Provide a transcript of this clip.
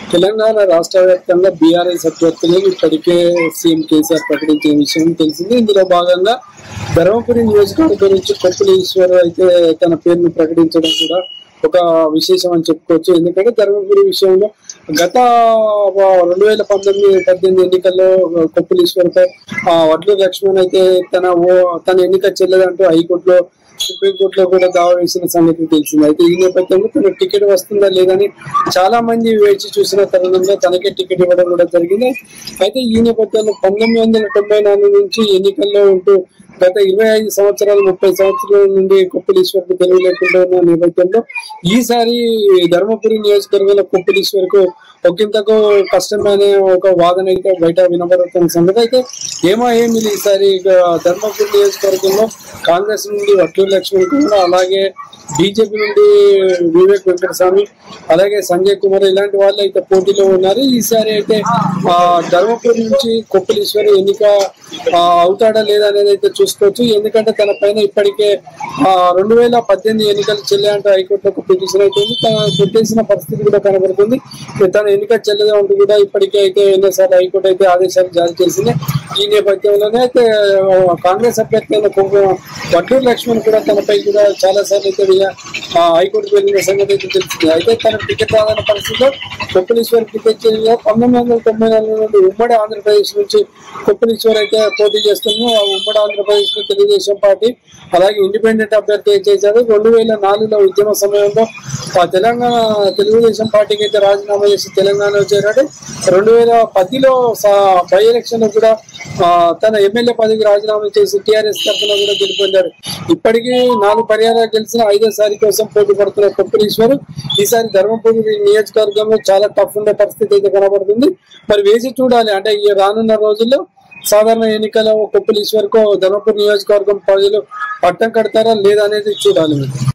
తెలంగాణ రాష్ట్ర వ్యాప్తంగా బీఆర్ఎస్ అభ్యర్థులను ఇప్పటికే సీఎం కేసీఆర్ ప్రకటించిన విషయం తెలిసింది ఇందులో భాగంగా ధర్మపురి నియోజకవర్గం నుంచి కొప్పుల ఈశ్వర్ అయితే తన పేరును ప్రకటించడం కూడా ఒక విశేషం అని చెప్పుకోవచ్చు ఎందుకంటే ధర్మపురి విషయంలో గత రెండు వేల పంతొమ్మిది పద్దెనిమిది ఎన్నికల్లో కొప్పుల ఈశ్వర్పై ఆ, వడ్లు లక్ష్మణ్ అయితే తన ఓ తన ఎన్నిక చెల్లదంటూ హైకోర్టులో సుప్రీంకోర్టులో కూడా దావా వేసిన సంగతి తెలిసింది అయితే ఈ నేపథ్యంలో తన టికెట్ వస్తుందా లేదని చాలా మంది వేచి చూసిన తరుణంలో తనకే టికెట్ ఇవ్వడం కూడా జరిగింది అయితే ఈ నేపథ్యంలో పంతొమ్మిది వందల తొంభై నాలుగు నుంచి ఎన్నికల్లో ఉంటూ గత ఇరవై ఐదు సంవత్సరాలు ముప్పై సంవత్సరాల నుండి కొప్పలీశ్వర్ కు తెలివి లేకుండా ఉన్న నేపథ్యంలో ఈసారి ధర్మపురి నియోజకవర్గంలో కొప్పలీశ్వర్ కు ఒకంతకు కష్టమైన ఒక వాదన అయితే బయట వినబడుతున్న సంగతి అయితే ఏమో ఏమి ఈసారి ఇక ధర్మపురి నియోజకవర్గంలో కాంగ్రెస్ నుండి వట్లూరు లక్ష్మణ్ కూడా అలాగే బీజేపీ నుండి వివేక్ వెంకటస్వామి అలాగే సంజయ్ కుమార్ ఇలాంటి వాళ్ళు అయితే పోటీలో ఉన్నారు ఈసారి అయితే ఆ ధర్మపురి నుంచి కొప్పలీశ్వరి ఎన్నిక ఆ, అవుతాడా లేదా అనేది అయితే చూసుకోవచ్చు ఎందుకంటే తన పైన ఇప్పటికే ఆ, రెండు వేల పద్దెనిమిది ఎన్నికలు చెల్లాయంటూ హైకోర్టులో ఒక పిటిషన్ అయితే ఉంది తన కొట్టేసిన పరిస్థితి కూడా కనబడుతుంది తన ఎన్నిక చెల్లదు అంటూ కూడా ఇప్పటికే అయితే ఎన్నోసార్లు హైకోర్టు అయితే ఆదేశాలు జారీ చేసింది ఈ నేపథ్యంలోనే అయితే ఆ, కాంగ్రెస్ అభ్యర్థి అయిన కొవ్వు- వడ్లూరు లక్ష్మణ్ కూడా తనపై కూడా చాలా సార్లు అయితే విజయ- ఆ, హైకోర్టుకు వెళ్ళిన సంగతి అయితే తెలిసింది అయితే తన టికెట్ రాదన్న పరిస్థితిలో కొప్పలీశ్వర్ టికెట్ చెల్లిగా పంతొమ్మిది వందల తొంభై నాలుగు నుండి ఉమ్మడి ఆంధ్రప్రదేశ్ నుంచి కొప్పలీశ్వర్ అయితే పోటీ చేస్తున్నాం ఆ ఉమ్మడి ఆంధ్రప్రదేశ్ లో తెలుగుదేశం పార్టీ అలాగే ఇండిపెండెంట్ అభ్యర్థి చేశారు రెండు వేల నాలుగులో ఉద్యమ సమయంలో ఆ తెలంగాణ తెలుగుదేశం పార్టీకి అయితే రాజీనామా చేసి తెలంగాణ చేరాడు రెండు వేల పదిలో బై ఎలక్షన్ లో కూడా ఆ, తన ఎమ్మెల్యే పదవికి రాజీనామా చేసి టిఆర్ఎస్ తరఫున కూడా గెలుపొందాడు ఇప్పటికీ నాలుగు పర్యాయాలు గెలిచిన ఐదోసారి కోసం పోటీ పడుతున్న కొప్పలీశ్వర్ ఈసారి ధర్మపురి నియోజకవర్గంలో చాలా టఫ్ ఉండే పరిస్థితి అయితే కనబడుతుంది మరి వేసి చూడాలి అంటే ఈ రానున్న రోజుల్లో సాధారణ ఎన్నికల కొప్పలీశ్వర్ కు ధర్మపురి నియోజకవర్గం ప్రజలు పట్టం కడతారా లేదా అనేది చూడాలి మీరు